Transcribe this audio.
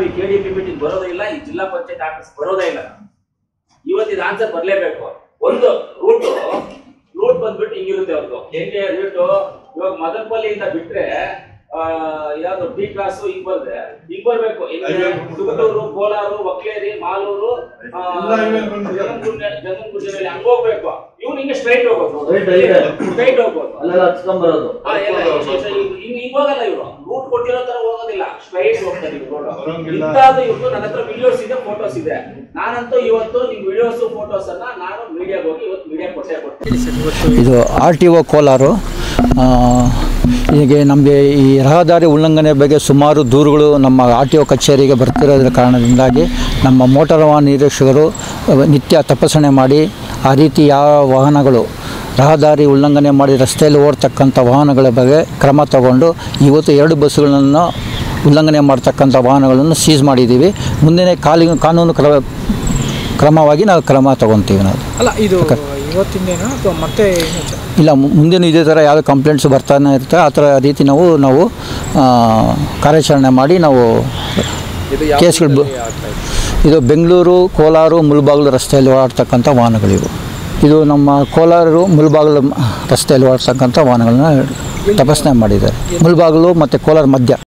K D P meeting ಬರೋದೇ ಇಲ್ಲ ಈ ಜಿಲ್ಲಾ ಪಂಚಾಯತ್ ಆಫೀಸ್ ಬರೋದೇ ಇಲ್ಲ ಇವತ್ತು ಇದು ಆನ್ಸರ್ ಬರ್ಲೇಬೇಕು ಒಂದು ರೂಟ್ ರೂಟ್ ಬಂದ್ಬಿಟ್ಟು ಹಿಂಗಿರುತ್ತೆ ಅವ್ರದ್ದು ಹೆಂಗೆ ರೂಟ್ ಇವಾಗ ಮದನಪಲ್ಲಿಯಿಂದ ಬಿಟ್ರೆ ಆ, ಯಾವ್ದು ಡಿ ಕ್ಲಾಸ್ ಹಿಂಗ್ ಬಂದ್ರೆ ಹಿಂಗ್ ಬರ್ಬೇಕು ಹಿಂಗೆ ತುಮಕೂರು ಕೋಲಾರು ಒಕ್ಲೇರಿ ಮಾಲೂರು ಆ, ಜಗನ್ಗುಂಡೆ ಜಗನ್ಗುಂಡೆನಲ್ಲಿ ಹಂಗ್ ಹೋಗ್ಬೇಕು ಇವ್ನು ಹಿಂಗೆ ಸ್ಟ್ರೈಟ್ ಹೋಗೋದು Straight ಇದೆ. ಸ್ಟ್ರೈಟ್ ಹೋಗ್ಬೋದು ಅಲ್ಲೆಲ್ಲ ಹಚ್ಕೊಂಬರೋದು ಆ, ಎಲ್ಲ ಹಿಂಗ್ ಹಿಂಗ್ ಹೋಗಲ್ಲ ಇವ್ರು ರೂಟ್ ಕೊಟ್ಟಿರೋ ತರ ಹೋಗೋದಿಲ್ಲ ಸ್ಟ್ರೈಟ್ ಹೋಗ್ತಾರೆ ಇವ್ರು ರೋಡ್ ಇಂಥದ್ದು ಇವ್ರು ನನ್ನ ಹತ್ರ ವಿಡಿಯೋಸ್ ಇದೆ ಫೋಟೋಸ್ ಇದೆ ನಾನಂತೂ ಇವತ್ತು ನಿಮ್ ವಿಡಿಯೋಸ್ ಫೋಟೋಸ್ ಅನ್ನ ನಾನು ಮೀಡಿಯಾಗ ಹೋಗಿ ಇವತ್ತು ಮೀಡಿಯಾ ಕೊಟ್ಟೆ ಕೊಡ್ತೀನಿ ಇದು ಆರ್ ಟಿ ಒ ಕೋಲಾರು ಆ, ಹೀಗೆ ನಮಗೆ ಈ ರಹದಾರಿ ಉಲ್ಲಂಘನೆ ಬಗ್ಗೆ ಸುಮಾರು ದೂರುಗಳು ನಮ್ಮ ಆರ್ ಟಿ ಒ ಕಚೇರಿಗೆ ಬರ್ತಿರೋದ್ರ ಕಾರಣದಿಂದಾಗಿ ನಮ್ಮ ಮೋಟಾರ್ ವಾಹನ ನಿರೀಕ್ಷಕರು ಅಹ್, ನಿತ್ಯ ತಪಾಸಣೆ ಮಾಡಿ ಆ ರೀತಿ ಯಾವ ವಾಹನಗಳು ರಹದಾರಿ ಉಲ್ಲಂಘನೆ ಮಾಡಿ ರಸ್ತೆಯಲ್ಲಿ ಓಡ್ತಕ್ಕಂಥ ವಾಹನಗಳ ಬಗ್ಗೆ ಕ್ರಮ ತಗೊಂಡು ಇವತ್ತು ಎರಡು ಬಸ್ಸುಗಳನ್ನು ಉಲ್ಲಂಘನೆ ಮಾಡ್ತಕ್ಕಂಥ ವಾಹನಗಳನ್ನು ಸೀಸ್ ಮಾಡಿದ್ದೀವಿ ಮುಂದಿನ ಕಾಲಿ ಕಾನೂನು ಕ್ರಮ ಕ್ರಮವಾಗಿ ನಾವು ಕ್ರಮ ತಗೊತೀವಿ ನಾವು ಅಲ್ಲ ಇದು ಇವತ್ತಿಂದೇನಾ ಅಥವಾ ಮತ್ತೆ ಏನು ಚ- ಇಲ್ಲ ಮು- ಮುಂದೇನು ಇದೇ ಥರ ಯಾವುದೇ ಕಂಪ್ಲೇಂಟ್ಸ್ ಬರ್ತಾನೆ ಇರುತ್ತೆ ಆ ಥರ ರೀತಿ ನಾವು ನಾವು ಆ, ಕಾರ್ಯಾಚರಣೆ ಮಾಡಿ ನಾವು ಕೇಸ್ಗಳು ಬ- ಇದು ಬೆಂಗಳೂರು ಕೋಲಾರ ಮುಲ್ಬಾಗಿಲು ರಸ್ತೆಯಲ್ಲಿ ಓಡಾಡ್ತಕ್ಕಂಥ ವಾಹನಗಳಿವು ಇದು ನಮ್ಮ ಕೋಲಾರ ಮುಲ್ಬಾಗಿಲು ರಸ್ತೆಯಲ್ಲಿ ಓಡಾಡ್ತಕ್ಕಂಥ ವಾಹನಗಳನ್ನ ತಪಾಸಣೆ ಮಾಡಿದ್ದಾರೆ ಮುಲ್ಬಾಗಿಲು ಮತ್ತು ಕೋಲಾರ ಮಧ್ಯ